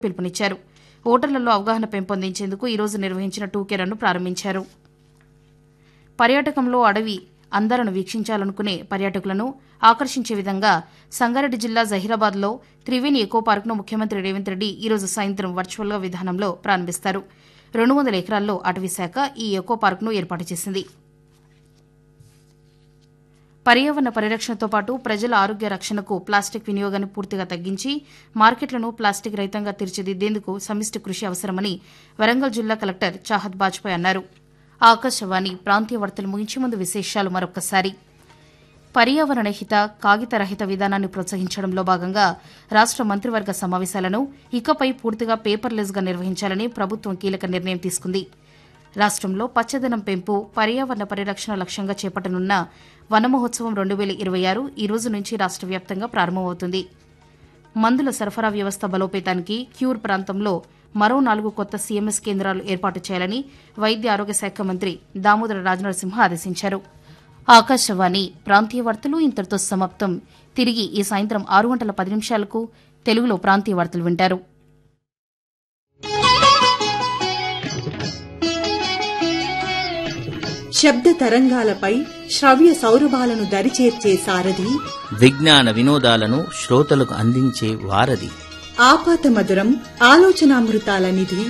పిలుపునిచ్చారు ఓటర్లలో అవగాహన పెంపొందించేందుకు ఈరోజు నిర్వహించిన టూకే రన్ను ప్రారంభించారు పర్యాటకంలో అడవి అందాలను వీక్షించాలనుకునే పర్యాటకులను ఆకర్షించే విధంగా సంగారెడ్డి జిల్లా జహీరాబాద్లో త్రివేణి ఎకో పార్కును ముఖ్యమంత్రి రేవంత్ రెడ్డి ఈరోజు సాయంత్రం వర్చువల్గా విధానంలో ప్రారంభిస్తారు రెండు వందల ఎకరాల్లో అటవీ శాఖ ఈ ఎకో పార్కును ఏర్పాటు చేసింది పర్యావరణ పరిరక్షణతో పాటు ప్రజల ఆరోగ్య రక్షణకు ప్లాస్టిక్ వినియోగాన్ని పూర్తిగా తగ్గించి మార్కెట్లను ప్లాస్టిక్ రహితంగా తీర్చిదిద్దేందుకు సమిష్టి కృషి అవసరమని వరంగల్ జిల్లా కలెక్టర్ చాహద్ బాజ్పాయ్ అన్నారు ఆకాశవాణి ప్రాంతీయ వార్తలు ముగించే ముందు విశేషాలు మరొకసారి పర్యావరణ హిత కాగిత రహిత విధానాన్ని ప్రోత్సహించడంలో భాగంగా రాష్ట మంత్రివర్గ సమావేశాలను ఇకపై పూర్తిగా పేపర్లెస్గా నిర్వహించాలని ప్రభుత్వం కీలక నిర్ణయం తీసుకుంది రాష్టంలో పచ్చదనం పెంపు పర్యావరణ పరిరక్షణ లక్ష్యంగా చేపట్టనున్న వన మహోత్సవం రెండు వేల ఇరవై ఆరు ఈ రోజు నుంచి రాష్ట వ్యాప్తంగా ప్రారంభమవుతుంది మందుల సరఫరా వ్యవస్థ బలోపేతానికి క్యూర్ ప్రాంతంలో మరో నాలుగు కొత్త సీఎంఎస్ కేంద్రాలు ఏర్పాటు చేయాలని వైద్య ఆరోగ్య శాఖ మంత్రి దామోదర రాజనరసింహ ఆదేశించారు ఆకాశవాణి ప్రాంతీయ వార్తలు ఇంతటితో సమాప్తం తిరిగి ఈ సాయంత్రం ఆరు గంటల పది నిమిషాలకు తెలుగులో ప్రాంతీయ వార్తలు వింటారు శబ్ద తరంగాలపై శ్రవ్య సౌరభాలను దరిచేర్చే సారథి విజ్ఞాన వినోదాలను శ్రోతలకు అందించే వారధి ఆపాత మధురం ఆలోచనామృతాల నిధి